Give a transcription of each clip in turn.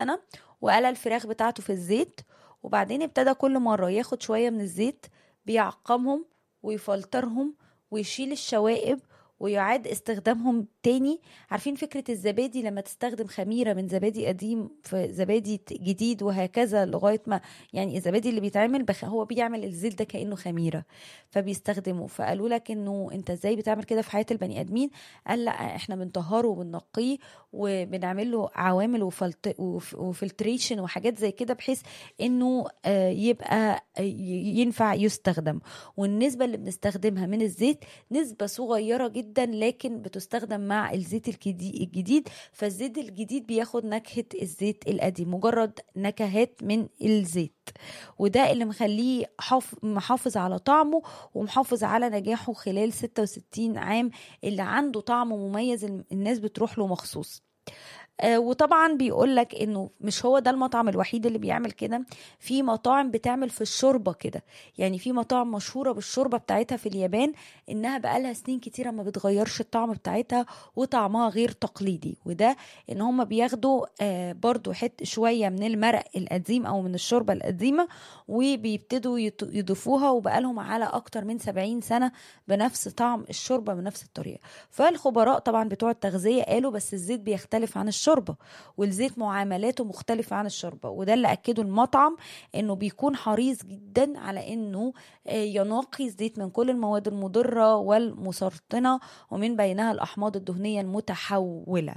سنة وقلى الفراخ بتاعته في الزيت وبعدين ابتدى كل مرة ياخد شوية من الزيت بيعقمهم ويفلترهم ويشيل الشوائب ويعاد استخدامهم تاني عارفين فكرة الزبادي لما تستخدم خميرة من زبادي قديم في زبادي جديد وهكذا لغاية ما يعني الزبادي اللي بيتعمل بخ هو بيعمل الزيت ده كأنه خميرة فبيستخدمه فقالوا لك انه انت ازاي بتعمل كده في حياة البني ادمين قال لا احنا بنطهره وبننقيه وبنعمل له عوامل وفلت وفلتريشن وحاجات زي كده بحيث انه يبقى ينفع يستخدم والنسبة اللي بنستخدمها من الزيت نسبة صغيرة جدا لكن بتستخدم مع الزيت الجديد فالزيت الجديد بياخد نكهة الزيت القديم مجرد نكهات من الزيت وده اللي مخليه محافظ على طعمه ومحافظ على نجاحه خلال 66 عام اللي عنده طعم مميز الناس بتروح له مخصوص آه وطبعا بيقول لك انه مش هو ده المطعم الوحيد اللي بيعمل كده في مطاعم بتعمل في الشوربه كده يعني في مطاعم مشهوره بالشوربه بتاعتها في اليابان انها بقالها سنين كتيره ما بتغيرش الطعم بتاعتها وطعمها غير تقليدي وده ان هم بياخدوا آه برضو حت شويه من المرق القديم او من الشوربه القديمه وبيبتدوا يضيفوها وبقالهم على اكتر من 70 سنه بنفس طعم الشوربه بنفس الطريقه فالخبراء طبعا بتوع التغذيه قالوا بس الزيت بيختلف عن الشوربه والزيت معاملاته مختلفه عن الشوربه وده اللي اكده المطعم انه بيكون حريص جدا على انه ينقي الزيت من كل المواد المضره والمسرطنه ومن بينها الاحماض الدهنيه المتحوله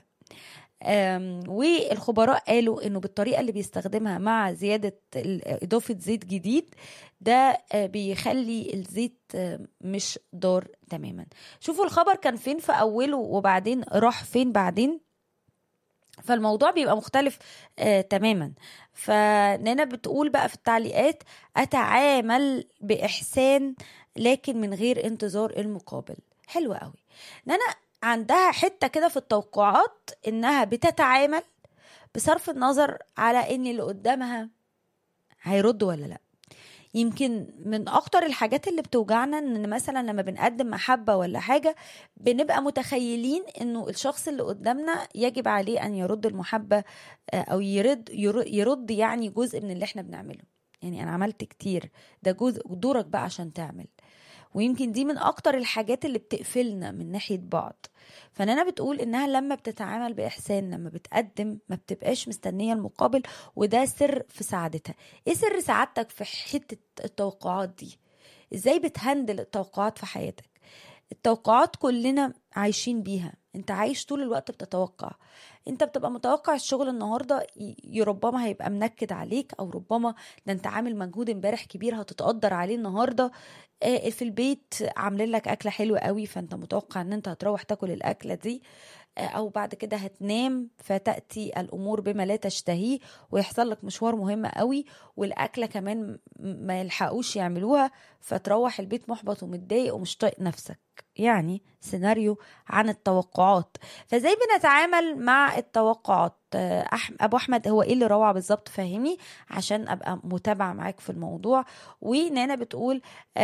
والخبراء قالوا انه بالطريقه اللي بيستخدمها مع زياده اضافه زيت جديد ده بيخلي الزيت مش ضار تماما شوفوا الخبر كان فين في اوله وبعدين راح فين بعدين فالموضوع بيبقى مختلف آه تماما فنانا بتقول بقى في التعليقات اتعامل باحسان لكن من غير انتظار المقابل حلو قوي نانا عندها حته كده في التوقعات انها بتتعامل بصرف النظر على ان اللي قدامها هيرد ولا لا يمكن من اكتر الحاجات اللي بتوجعنا ان مثلا لما بنقدم محبه ولا حاجه بنبقى متخيلين انه الشخص اللي قدامنا يجب عليه ان يرد المحبه او يرد يرد يعني جزء من اللي احنا بنعمله يعني انا عملت كتير ده جزء دورك بقى عشان تعمل ويمكن دي من اكتر الحاجات اللي بتقفلنا من ناحيه بعض فنانا بتقول انها لما بتتعامل باحسان لما بتقدم ما بتبقاش مستنيه المقابل وده سر في سعادتها ايه سر سعادتك في حته التوقعات دي ازاي بتهندل التوقعات في حياتك التوقعات كلنا عايشين بيها انت عايش طول الوقت بتتوقع انت بتبقى متوقع الشغل النهارده ربما هيبقى منكد عليك او ربما ده انت عامل مجهود امبارح كبير هتتقدر عليه النهارده في البيت عاملين لك اكله حلوه قوي فانت متوقع ان انت هتروح تاكل الاكله دي او بعد كده هتنام فتاتي الامور بما لا تشتهيه ويحصل لك مشوار مهم قوي والاكله كمان ما يلحقوش يعملوها فتروح البيت محبط ومتضايق ومش طايق نفسك يعني سيناريو عن التوقعات فازاي بنتعامل مع التوقعات ابو احمد هو ايه اللي روعه بالظبط فهمي عشان ابقى متابعه معاك في الموضوع ونانا بتقول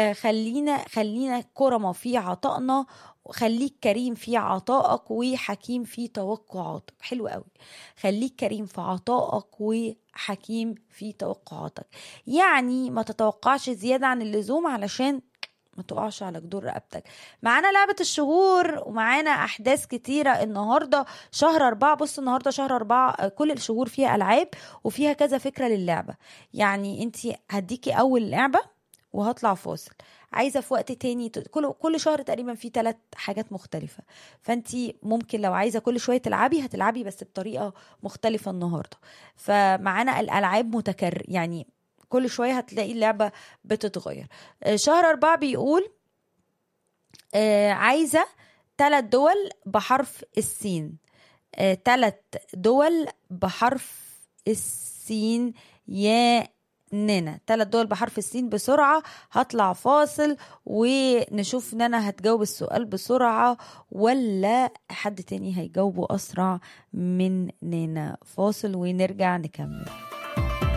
خلينا خلينا كرمه في عطائنا خليك كريم في عطائك وحكيم في توقعاتك حلو قوي خليك كريم في عطائك وحكيم في توقعاتك يعني ما تتوقعش زيادة عن اللزوم علشان ما تقعش على جدور رقبتك معانا لعبة الشهور ومعانا أحداث كتيرة النهاردة شهر أربعة بص النهاردة شهر أربعة كل الشهور فيها ألعاب وفيها كذا فكرة للعبة يعني انت هديكي أول لعبة وهطلع فاصل عايزه في وقت تاني كل كل شهر تقريبا في ثلاث حاجات مختلفه فانت ممكن لو عايزه كل شويه تلعبي هتلعبي بس بطريقه مختلفه النهارده فمعانا الالعاب متكرر يعني كل شويه هتلاقي اللعبه بتتغير شهر أربعة بيقول عايزه ثلاث دول بحرف السين ثلاث دول بحرف السين يا نانا ثلاث دول بحرف السين بسرعة هطلع فاصل ونشوف نانا هتجاوب السؤال بسرعة ولا حد تاني هيجاوبه أسرع من نانا فاصل ونرجع نكمل